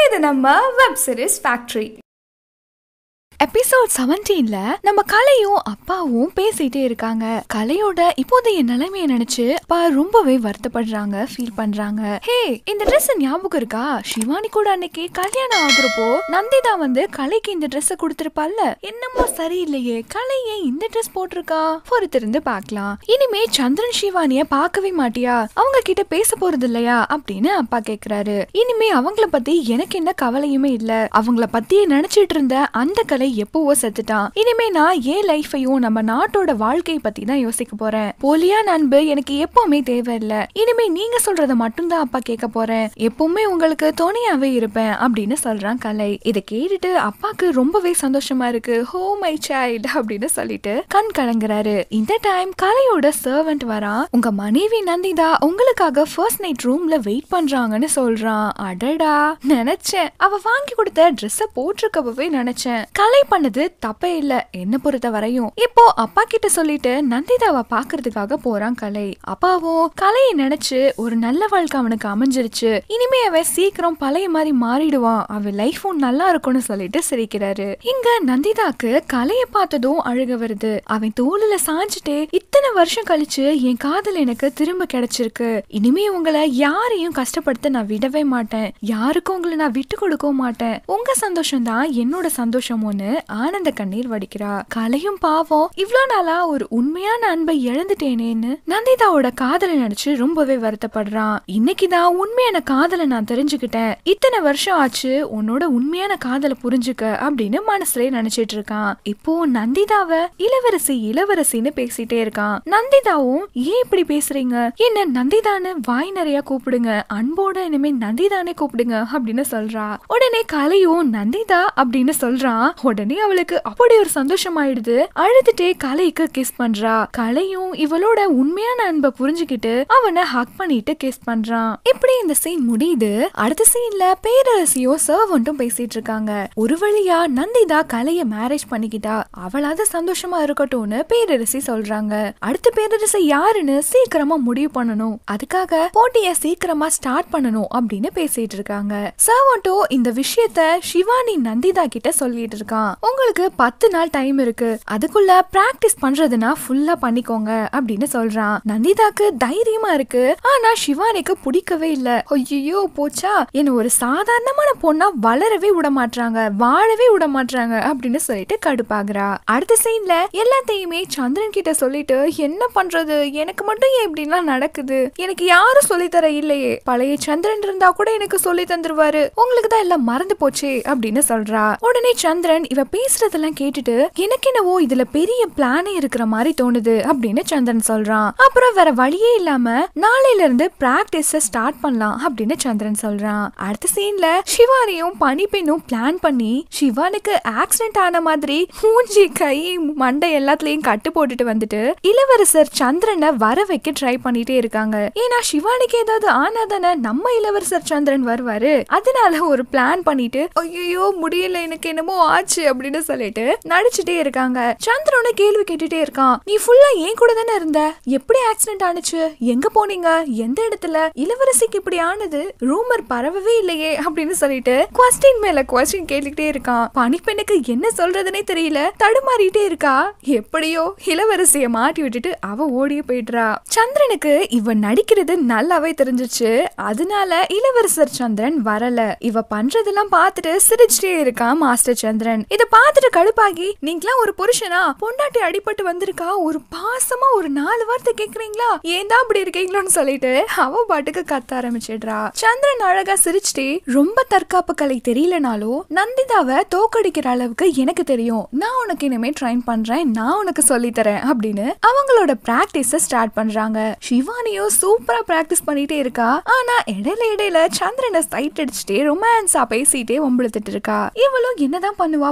இது நம்ம web series factory episode செவன்டீன்ல நம்ம கலையும் அப்பாவும் பேசிட்டே இருக்காங்க கலையோட இப்போதைய நிலைமைய நினைச்சு அப்பா ரொம்பவே வருத்தப்படுறாங்க ஃபீல் பண்றாங்க ஹே இந்த Dress ஞாபகம் இருக்கா சிவானி கூட அன்னைக்கு கல்யாணம் ஆகுறப்போ நந்திதா வந்து கலைக்கு இந்த Dress கொடுத்திருப்பால்ல என்னமோ சரியில்லையே கலை ஏன் இந்த Dress போட்டிருக்கா பொறுத்திருந்து பார்க்கலாம் இனிமே சந்திரன் சிவானிய பார்க்கவே மாட்டியா அவங்க கிட்ட பேச போறது இல்லையா அப்படின்னு அப்பா கேக்குறாரு இனிமே அவங்கள பத்தி எனக்கு என்ன கவலையுமே இல்ல அவங்கள பத்தியே நினைச்சிட்டு இருந்த அந்த கலை எப்பவோ செத்துட்டான் இனிமே நான் ஏன் லைஃபையும் நம்ம நாட்டோட வாழ்க்கையை பத்தி தான் யோசிக்க போறேன் போலியா நண்பு எனக்கு எப்பவுமே தேவையில்ல இனிமே நீங்க சொல்றத மட்டும்தான் அப்பா கேட்க போறேன் எப்பவுமே உங்களுக்கு துணையாவே இருப்பேன் அப்படின்னு சொல்றான் கலை இதை கேட்டுட்டு அப்பாக்கு ரொம்பவே சந்தோஷமா இருக்கு ஹோ மை சைல்டு அப்படின்னு சொல்லிட்டு கண் கலங்குறாரு இந்த டைம் கலையோட சர்வெண்ட் வரான் உங்க மனைவி நந்திதா உங்களுக்காக ஃபர்ஸ்ட் நைட் ரூம்ல வெயிட் பண்றாங்கன்னு சொல்றான் அடடா நினைச்சேன் அவ வாங்கி கொடுத்த ட்ரெஸ்ஸ போட்டிருக்கப்பவே நினைச்சேன் கலை பண்ணது தப்பே இல்ல என்ன பொறுத்த வரையும் இப்போ அப்பா கிட்ட சொல்லிட்டு நந்திதாவை பாக்குறதுக்காக போறான் கலை அப்பாவும் கலையை நினைச்சு ஒரு நல்ல வாழ்க்கை அவனுக்கு அமைஞ்சிருச்சு இனிமே அவன் சீக்கிரம் பழைய மாதிரி மாறிடுவான் அவன் லைஃபும் நல்லா இருக்கும்னு சொல்லிட்டு சிரிக்கிறாரு இங்க நந்திதாக்கு கலைய பார்த்ததும் அழுக வருது அவன் தோளுல சாஞ்சிட்டு இத்தனை வருஷம் கழிச்சு என் காதல் எனக்கு திரும்ப கிடைச்சிருக்கு இனிமே உங்களை யாரையும் கஷ்டப்படுத்த நான் விடவே மாட்டேன் யாருக்கும் உங்களை நான் விட்டு கொடுக்கவும் மாட்டேன் உங்க சந்தோஷம் தான் என்னோட சந்தோஷமும்னு ஆனந்த கண்ணீர் வடிக்கிறா கலையும் பாவம் இவ்ளோ நாளா ஒரு உண்மையான அன்பை இழந்துட்டேனேன்னு நந்திதாவோட காதலை நினைச்சு ரொம்பவே வருத்தப்படுறான் இன்னைக்குதான் உண்மையான காதலை நான் தெரிஞ்சுக்கிட்டேன் இத்தனை வருஷம் ஆச்சு உன்னோட உண்மையான காதலை புரிஞ்சுக்க அப்படின்னு மனசுலயே நினைச்சிட்டு இருக்கான் இப்போ நந்திதாவ இளவரசி இளவரசின்னு பேசிட்டே இருக்கான் நந்திதாவும் ஏன் இப்படி பேசுறீங்க என்ன நந்திதான்னு வாய் நிறைய கூப்பிடுங்க அன்போட இனிமே நந்திதானே கூப்பிடுங்க அப்படின்னு சொல்றா உடனே கலையும் நந்திதா அப்படின்னு சொல்றான் உடனே அவளுக்கு அப்படி ஒரு சந்தோஷம் ஆயிடுது அழுதுட்டே கலைக்கு கிஸ் பண்றா கலையும் இவளோட உண்மையான அன்பை புரிஞ்சுக்கிட்டு அவனை ஹக் பண்ணிட்டு கிஸ் பண்றான் இப்படி இந்த சீன் முடியுது அடுத்த சீன்ல பேரரசியும் சர்வன்ட்டும் பேசிட்டு இருக்காங்க ஒரு வழியா நந்திதா கலைய மேரேஜ் பண்ணிக்கிட்டா அவளாவது சந்தோஷமா இருக்கட்டும்னு பேரரசி சொல்றாங்க அடுத்த பேரரசி யாருன்னு சீக்கிரமா முடிவு பண்ணணும் அதுக்காக போட்டிய சீக்கிரமா ஸ்டார்ட் பண்ணணும் அப்படின்னு பேசிட்டு இருக்காங்க சர்வன்ட்டும் இந்த விஷயத்த சிவானி நந்திதா கிட்ட சொல்லிட்டு இருக்கான் உங்களுக்கு பத்து நாள் டைம் இருக்கு அதுக்குள்ள பிராக்டிஸ் பண்றதுனா ஃபுல்லா பண்ணிக்கோங்க அப்படின்னு சொல்றான் நந்திதாக்கு தைரியமா இருக்கு ஆனா சிவானிக்கு பிடிக்கவே இல்ல ஐயோ போச்சா என்ன ஒரு சாதாரணமான பொண்ணா வளரவே விட மாட்றாங்க வாழவே விட மாட்றாங்க அப்படின்னு சொல்லிட்டு கடுப்பாகுறா அடுத்த சீன்ல எல்லாத்தையுமே சந்திரன் கிட்ட சொல்லிட்டு என்ன பண்றது எனக்கு மட்டும் ஏன் இப்படிலாம் நடக்குது எனக்கு யாரும் சொல்லி தர இல்லையே பழைய சந்திரன் இருந்தா கூட எனக்கு சொல்லி தந்துருவாரு உங்களுக்கு தான் எல்லாம் மறந்து போச்சே அப்படின்னு சொல்றா உடனே சந்திரன் இவ பேசுறதெல்லாம் கேட்டுட்டு எனக்கு என்னவோ இதுல பெரிய பிளானே இருக்கிற மாதிரி தோணுது அப்படின்னு சந்திரன் சொல்றான் அப்புறம் வேற வழியே இல்லாம நாளையில இருந்து பிராக்டிஸ் ஸ்டார்ட் பண்ணலாம் அப்படின்னு சந்திரன் சொல்றான் அடுத்த சீன்ல சிவானியும் பனிப்பெண்ணும் பிளான் பண்ணி சிவானுக்கு ஆக்சிடென்ட் ஆன மாதிரி மூஞ்சி கை மண்டை எல்லாத்துலயும் கட்டு போட்டுட்டு வந்துட்டு இளவரசர் சந்திரனை வர வைக்க ட்ரை பண்ணிட்டே இருக்காங்க ஏன்னா சிவானிக்கு ஏதாவது ஆனாதானே நம்ம இளவரசர் சந்திரன் வருவாரு அதனால ஒரு பிளான் பண்ணிட்டு ஐயோ முடியல எனக்கு என்னமோ ஆச்சு அப்படின்னு சொல்லிட்டு நடிச்சுட்டே இருக்காங்க சந்திரனை கேள்வி கேட்டுட்டே இருக்கான் நீ ஃபுல்லா ஏன் கூட தானே இருந்த எப்படி ஆக்சிடென்ட் ஆனுச்சு எங்க போனீங்க எந்த இடத்துல இளவரசிக்கு இப்படி ஆனது ரூமர் பரவவே இல்லையே அப்படின்னு சொல்லிட்டு கொஸ்டின் மேல கொஸ்டின் கேட்டுக்கிட்டே இருக்கான் பனிப்பெண்ணுக்கு என்ன சொல்றதுனே தெரியல தடுமாறிட்டே இருக்கா எப்படியோ இளவரசிய மாட்டி விட்டுட்டு அவ ஓடியே போயிடுறா சந்திரனுக்கு இவன் நடிக்கிறது நல்லாவே தெரிஞ்சிச்சு அதனால இளவரசர் சந்திரன் வரல இவ பண்றதெல்லாம் பார்த்துட்டு சிரிச்சுட்டே இருக்கான் மாஸ்டர் சந்திரன் இத பார்த்துட்டு கடுப்பாகி நீங்களாம் ஒரு புருஷனா பொண்டாட்டி அடிபட்டு வந்திருக்கா ஒரு பாசமா ஒரு நாலு வார்த்தை கேக்குறீங்களா ஏன் தான் அப்படி இருக்கீங்களோன்னு சொல்லிட்டு அவ பாட்டுக்கு கத்த ஆரம்பிச்சிடுறா சந்திரன் அழகா சிரிச்சுட்டே ரொம்ப தற்காப்பு கலை தெரியலனாலும் நந்திதாவை தோக்கடிக்கிற அளவுக்கு எனக்கு தெரியும் நான் உனக்கு இனிமே ட்ரைன் பண்றேன் நான் உனக்கு சொல்லி தரேன் அப்படின்னு அவங்களோட பிராக்டிஸ ஸ்டார்ட் பண்றாங்க சிவானியும் சூப்பரா பிராக்டிஸ் பண்ணிட்டே இருக்கா ஆனா இடையில இடையில சந்திரனை சைட் அடிச்சுட்டே ரொமான்ஸா பேசிட்டே வம்பிழுத்துட்டு இருக்கா இவளும் என்னதான் பண்ணுவா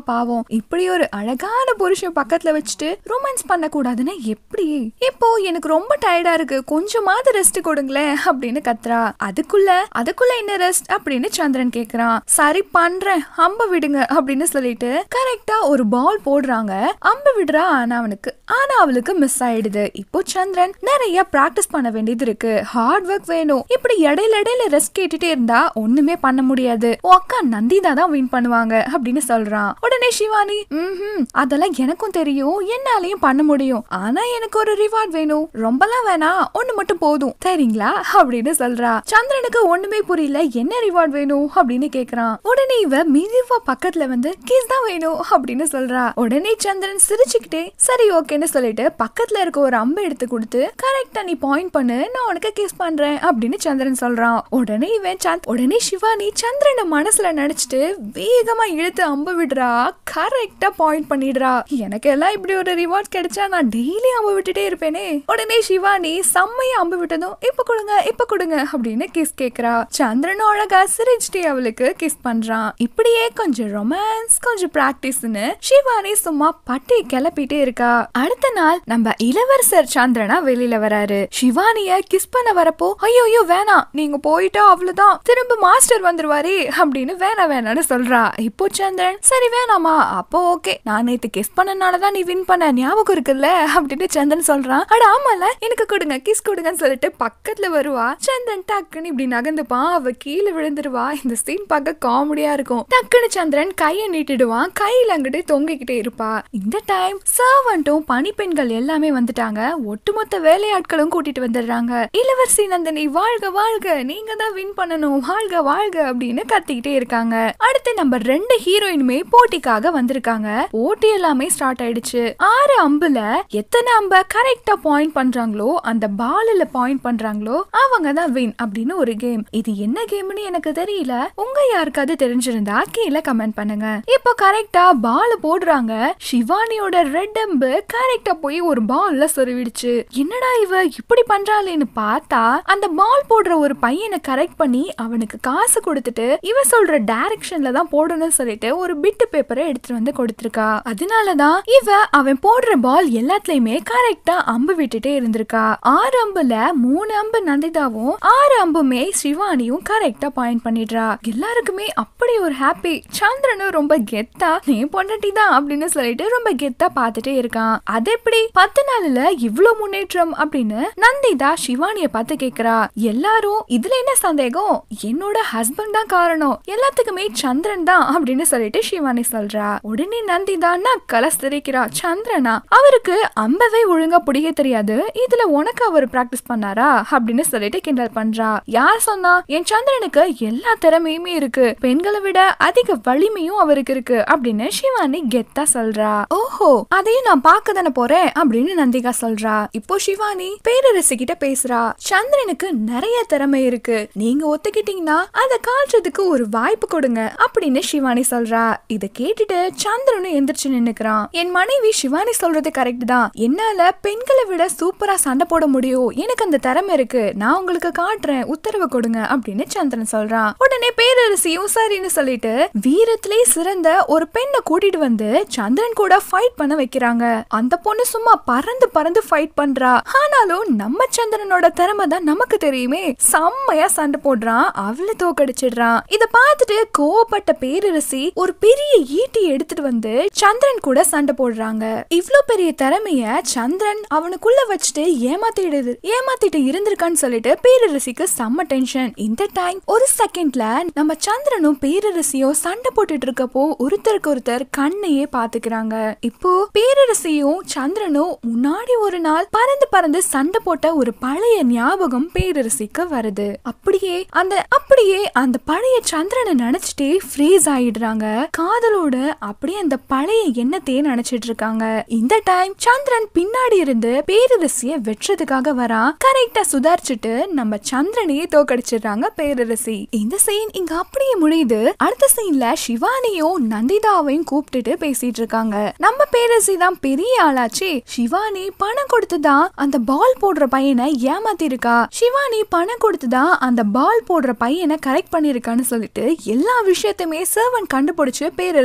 பாவம் இப்படி ஒரு அழகான புருஷன் பக்கத்துல வச்சுட்டு ரொமான்ஸ் பண்ண கூடாதுன்னா எப்படி இப்போ எனக்கு ரொம்ப டயர்டா இருக்கு கொஞ்சமாவது ரெஸ்ட் கொடுங்களேன் அப்படின்னு கத்துறா அதுக்குள்ள அதுக்குள்ள என்ன ரெஸ்ட் அப்படின்னு சந்திரன் கேக்குறான் சரி பண்றேன் அம்ப விடுங்க அப்படின்னு சொல்லிட்டு கரெக்டா ஒரு பால் போடுறாங்க அம்பு விடுறா ஆனா அவனுக்கு ஆனா அவளுக்கு மிஸ் ஆயிடுது இப்போ சந்திரன் நிறைய பிராக்டிஸ் பண்ண வேண்டியது இருக்கு ஹார்ட் ஒர்க் வேணும் இப்படி இடையில இடையில ரெஸ்ட் கேட்டுட்டே இருந்தா ஒண்ணுமே பண்ண முடியாது உன் அக்கா நந்திதா தான் வின் பண்ணுவாங்க அப்படின்னு சொல்றான் உடனே சிவானி ம் அதெல்லாம் எனக்கும் தெரியும் என்னாலையும் பண்ண முடியும் ஆனா எனக்கு ஒரு ரிவார்ட் வேணும் ரொம்பலாம் வேணாம் ஒண்ணு மட்டும் போதும் சரிங்களா அப்படின்னு சொல்றா சந்திரனுக்கு ஒண்ணுமே புரியல என்ன ரிவார்ட் வேணும் அப்படின்னு கேக்குறான் உடனே இவ மிதிவா பக்கத்துல வந்து கிஸ் தான் வேணும் அப்படின்னு சொல்றா உடனே சந்திரன் சிரிச்சுக்கிட்டே சரி ஓகேன்னு சொல்லிட்டு பக்கத்துல இருக்க ஒரு அம்பு எடுத்து கொடுத்து கரெக்டா நீ பாயிண்ட் பண்ணு நான் உனக்கு கிஸ் பண்றேன் அப்படின்னு சந்திரன் சொல்றான் உடனே இவன் சந்த் உடனே சிவானி சந்திரனை மனசுல நினைச்சிட்டு வேகமா இழுத்து அம்பு விடுறா கரெக்டா பாயிண்ட் பண்ணிடுறா எனக்கு எல்லாம் இப்படி ஒரு ரிவார்ட் கிடைச்சா நான் டெய்லி அம்பு விட்டுட்டே இருப்பேனே உடனே சிவானி செம்மையா அம்பு விட்டதும் இப்ப கொடுங்க இப்ப கொடுங்க அப்படின்னு கிஸ் கேக்குறா சந்திரனும் அழகா சிரிச்சுட்டே அவளுக்கு கிஸ் பண்றான் இப்படியே கொஞ்சம் ரொமான்ஸ் கொஞ்சம் பிராக்டிஸ்னு சிவானி சும்மா பட்டி கிளப்பிட்டே இருக்கா அடுத்த நாள் நம்ம இளவரசர் சந்திரனா வெளியில வராரு சிவானிய கிஸ் பண்ண வரப்போ ஐயோ ஐயோ வேணாம் நீங்க போயிட்டா அவ்வளவுதான் திரும்ப மாஸ்டர் வந்துருவாரே அப்படின்னு வேணாம் வேணாம்னு சொல்றா இப்போ சந்திரன் சரி வேணாமா அப்போ ஓகே நான் நேத்து கிஸ் பண்ணனாலதான் நீ வின் பண்ண ஞாபகம் இருக்குல்ல அப்படின்னு சந்திரன் சொல்றான் அட ஆமால எனக்கு கொடுங்க கிஸ் கொடுங்கன்னு சொல்லிட்டு பக்கத்துல வருவா சந்திரன் டக்குன்னு இப்படி நகர்ந்துப்பான் அவ கீழே விழுந்துருவா இந்த சீன் பார்க்க காமெடியா இருக்கும் டக்குன்னு சந்திரன் கையை நீட்டிடுவான் கையில அங்கிட்டு தொங்கிக்கிட்டே இருப்பா இந்த டைம் சர்வன்ட்டும் பணிப்பெண்கள் எல்லாமே வந்துட்டாங்க ஒட்டுமொத்த வேலையாட்களும் கூட்டிட்டு வந்துடுறாங்க இளவரசி நந்தினி வாழ்க வாழ்க நீங்க தான் வின் பண்ணணும் வாழ்க வாழ்க அப்படின்னு கத்திக்கிட்டே இருக்காங்க அடுத்து நம்ம ரெண்டு ஹீரோயினுமே போட்டிக்காக வந்திருக்காங்க போட்டி எல்லாமே ஸ்டார்ட் ஆயிடுச்சு ஆறு அம்புல எத்தனை அம்ப கரெக்டா பாயிண்ட் பண்றாங்களோ அந்த பாலில் பாயிண்ட் பண்றாங்களோ அவங்க தான் வின் அப்படின்னு ஒரு கேம் இது என்ன கேம்னு எனக்கு தெரியல உங்க யாருக்காவது தெரிஞ்சிருந்தா கீழே கமெண்ட் பண்ணுங்க இப்போ கரெக்டா பால் போடுறாங்க சிவானியோட ரெட் அம்பு கரெக்டா போய் ஒரு பால்ல சொருவிடுச்சு என்னடா இவ இப்படி பண்றாளேன்னு பார்த்தா அந்த பால் போடுற ஒரு பையனை கரெக்ட் பண்ணி அவனுக்கு காசு கொடுத்துட்டு இவ சொல்ற டைரக்ஷன்ல தான் போடணும்னு சொல்லிட்டு ஒரு பிட்டு பேப்பரை எடுத்துட்டு வந்து கொடுத்திருக்கா அதனாலதான் இவ அவன் போடுற பால் எல்லாத்துலயுமே கரெக்டா அம்பு விட்டுட்டே இருந்திருக்கா ஆறு அம்புல மூணு அம்பு நந்திதாவும் ஆறு அம்புமே சிவானியும் கரெக்டா பாயிண்ட் பண்ணிடுறா எல்லாருக்குமே அப்படி ஒரு ஹாப்பி சந்திரனும் ரொம்ப கெத்தா நீ பொண்டாட்டி தான் அப்படின்னு சொல்லிட்டு ரொம்ப கெத்தா பார்த்துட்டே இருக்கான் அது எப்படி பத்து நாள்ல இவ்ளோ முன்னேற்றம் அப்படின்னு நந்திதா சிவானிய பார்த்து கேக்குறா எல்லாரும் இதுல என்ன சந்தேகம் என்னோட ஹஸ்பண்ட் தான் காரணம் எல்லாத்துக்குமே சந்திரன் தான் அப்படின்னு சொல்லிட்டு சிவானி சொல்றா உடனே நந்திதா நக்கல சிரிக்கிறா சந்திரனா அவருக்கு அம்பவே ஒழுங்கா பிடிக்க தெரியாது இதுல உனக்கு அவர் பிராக்டிஸ் பண்ணாரா அப்படின்னு சொல்லிட்டு கிண்டல் பண்றா யார் சொன்னா என் சந்திரனுக்கு எல்லா திறமையுமே இருக்கு பெண்களை விட அதிக வலிமையும் அவருக்கு இருக்கு அப்படின்னு சிவானி கெத்தா சொல்றா ஓஹோ அதையும் நான் பார்க்க தானே போறேன் அப்படின்னு நந்திகா சொல்றா இப்போ சிவானி பேரரசு கிட்ட பேசுறா சந்திரனுக்கு நிறைய திறமை இருக்கு நீங்க ஒத்துக்கிட்டீங்கன்னா அதை காட்டுறதுக்கு ஒரு வாய்ப்பு கொடுங்க அப்படின்னு சிவானி சொல்றா இத கேட்டுட்டு சந்திரனும் எந்திரிச்சு நின்னுக்கிறான் என் மனைவி சிவானி சொல்றது கரெக்ட் தான் என்னால பெண்களை விட சூப்பரா சண்டை போட முடியும் எனக்கு அந்த திறமை இருக்கு நான் உங்களுக்கு காட்டுறேன் உத்தரவு கொடுங்க அப்படின்னு சந்திரன் சொல்றான் உடனே பேரரசியும் சரின்னு சொல்லிட்டு வீரத்திலே சிறந்த ஒரு பெண்ணை கூட்டிட்டு வந்து சந்திரன் கூட ஃபைட் பண்ண வைக்கிறாங்க அந்த பொண்ணு சும்மா பறந்து பறந்து ஃபைட் பண்றா ஆனாலும் நம்ம சந்திரனோட திறமை தான் நமக்கு தெரியுமே செம்மையா சண்டை போடுறான் அவளை தோக்கடிச்சிடுறான் இத பார்த்துட்டு கோவப்பட்ட பேரரசி ஒரு பெரிய ஈட்டி எடுத்துட்டு வந்து சந்திரன் கூட சண்டை போடுறாங்க இவ்ளோ பெரிய திறமைய சந்திரன் அவனுக்குள்ள வச்சுட்டு ஏமாத்திடுது ஏமாத்திட்டு இருந்திருக்கான்னு சொல்லிட்டு பேரரசிக்கு செம்ம டென்ஷன் இந்த டைம் ஒரு செகண்ட்ல நம்ம சந்திரனும் பேரரசியும் சண்டை போட்டுட்டு இருக்கப்போ ஒருத்தருக்கு ஒருத்தர் கண்ணையே பாத்துக்கிறாங்க இப்போ பேரரசியும் சந்திரனும் முன்னாடி ஒரு நாள் பறந்து பறந்து சண்டை போட்ட ஒரு பழைய ஞாபகம் பேரரசிக்கு வருது அப்படியே அந்த அப்படியே அந்த பழைய சந்திரனை நினைச்சிட்டே ஃப்ரீஸ் ஆயிடுறாங்க காதலோட அப்படியே அந்த பழைய எண்ணத்தையே நினைச்சிட்டு இருக்காங்க இந்த டைம் சந்திரன் பின்னாடி இருந்து பேரரசிய வெற்றதுக்காக வரான் கரெக்டா சுதாரிச்சுட்டு நம்ம சந்திரனையே தோக்கடிச்சிடுறாங்க பேரரசி இந்த சீன் இங்க அப்படியே முடியுது அடுத்த சீன்ல சிவானியும் நந்திதாவையும் கூப்பிட்டுட்டு பேசிட்டு இருக்காங்க நம்ம பேரரசி தான் பெரிய ஆளாச்சே சிவானி பணம் கொடுத்துதான் அந்த பால் போடுற பையனை ஏமாத்தி இருக்கா சிவானி பணம் கொடுத்துதான் அந்த பால் போடுற பையனை கரெக்ட் பண்ணிருக்கான்னு சொல்லிட்டு எல்லா விஷயத்தையுமே சர்வன் கண்டுபிடிச்சு பேரரசி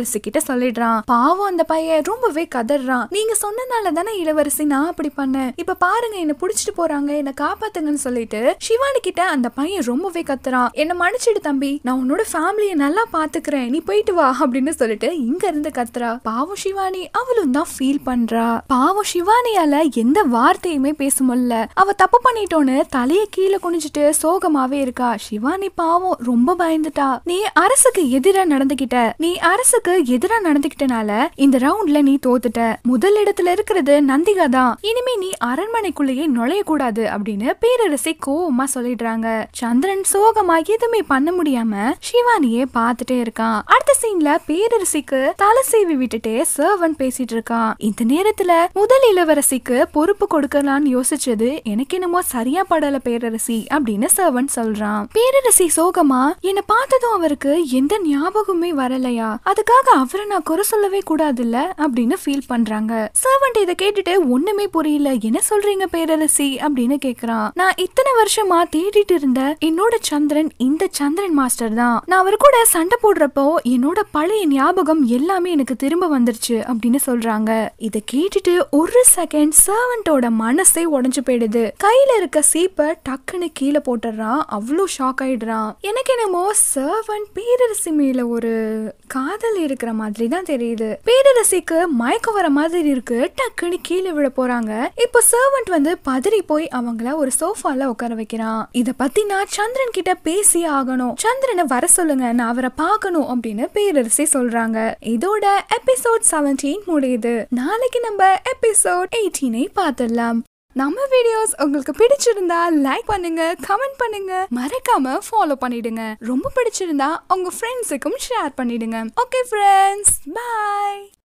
பேரரசி கிட்ட சொல்லிடுறான் பாவம் அந்த பையன் ரொம்பவே கதறான் நீங்க சொன்னனால தானே இளவரசி நான் அப்படி பண்ணேன் இப்ப பாருங்க என்ன புடிச்சிட்டு போறாங்க என்ன காப்பாத்துங்கன்னு சொல்லிட்டு சிவானி கிட்ட அந்த பையன் ரொம்பவே கத்துறான் என்ன மன்னிச்சிடு தம்பி நான் உன்னோட ஃபேமிலிய நல்லா பாத்துக்கிறேன் நீ போயிட்டு வா அப்படின்னு சொல்லிட்டு இங்க இருந்து கத்துறா பாவம் சிவானி அவளும் தான் ஃபீல் பண்றா பாவம் சிவானியால எந்த வார்த்தையுமே பேச முடியல அவ தப்பு பண்ணிட்டோன்னு தலைய கீழே குனிஞ்சிட்டு சோகமாவே இருக்கா சிவானி பாவம் ரொம்ப பயந்துட்டா நீ அரசுக்கு எதிரா நடந்துகிட்ட நீ அரசுக்கு எதிரா நடந்துகிட்டனால இந்த ரவுண்ட்ல நீ தோத்துட்ட முதல் இடத்துல இருக்கிறது நந்திகா தான் இனிமே நீ அரண்மனைக்குள்ளேயே நுழைய கூடாது அப்படின்னு பேரரசி கோவமா சொல்லிடுறாங்க சந்திரன் சோகமா எதுவுமே பண்ண முடியாம சிவானியே பார்த்துட்டே இருக்கான் அடுத்த சீன்ல பேரரசிக்கு தலை சீவி விட்டுட்டே சர்வன் பேசிட்டு இருக்கான் இந்த நேரத்துல முதல் இளவரசிக்கு பொறுப்பு கொடுக்கலாம்னு யோசிச்சது எனக்கு என்னமோ சரியா படல பேரரசி அப்படின்னு சர்வன் சொல்றான் பேரரசி சோகமா என்ன பார்த்ததும் அவருக்கு எந்த ஞாபகமே வரலையா அதுக்காக அவரை நான் குறை சொல்லவே கூடாதுல்ல அப்படின்னு ஃபீல் பண்றாங்க சர்வன்ட் இதை கேட்டுட்டு ஒண்ணுமே புரியல என்ன சொல்றீங்க பேரரசி அப்படின்னு கேக்குறான் நான் இத்தனை வருஷமா தேடிட்டு இருந்த என்னோட சந்திரன் இந்த சந்திரன் மாஸ்டர் தான் நான் அவர் கூட சண்டை போடுறப்போ என்னோட பழைய ஞாபகம் எல்லாமே எனக்கு திரும்ப வந்துருச்சு அப்படின்னு சொல்றாங்க இத கேட்டுட்டு ஒரு செகண்ட் சர்வன்ட்டோட மனசே உடைஞ்சு போயிடுது கையில இருக்க சீப்பை டக்குன்னு கீழே போட்டுறான் அவ்வளோ ஷாக் ஆயிடுறான் எனக்கு என்னமோ சர்வன்ட் பேரரசி மேல ஒரு காதல் இருக்கிற மாதிரி தான் தெரியுது பேரரசிக்கு மயக்கம் வர மாதிரி இருக்கு டக்குன்னு கீழே விழ போறாங்க இப்போ சர்வன்ட் வந்து பதறி போய் அவங்கள ஒரு சோஃபால உட்கார வைக்கிறான் இத பத்தி நான் சந்திரன் கிட்ட பேசி ஆகணும் சந்திரனை வர சொல்லுங்க நான் அவரை பார்க்கணும் அப்படின்னு பேரரசி சொல்றாங்க இதோட எபிசோட் 17 முடியுது நாளைக்கு நம்ம எபிசோட் 18 பார்த்துடலாம் நம்ம வீடியோஸ் உங்களுக்கு பிடிச்சிருந்தா லைக் பண்ணுங்க கமெண்ட் பண்ணுங்க மறக்காம ஃபாலோ பண்ணிடுங்க ரொம்ப பிடிச்சிருந்தா உங்க ஃப்ரெண்ட்ஸுக்கும் ஷேர் பண்ணிடுங்க ஓகே ஃப்ரெண்ட்ஸ் பை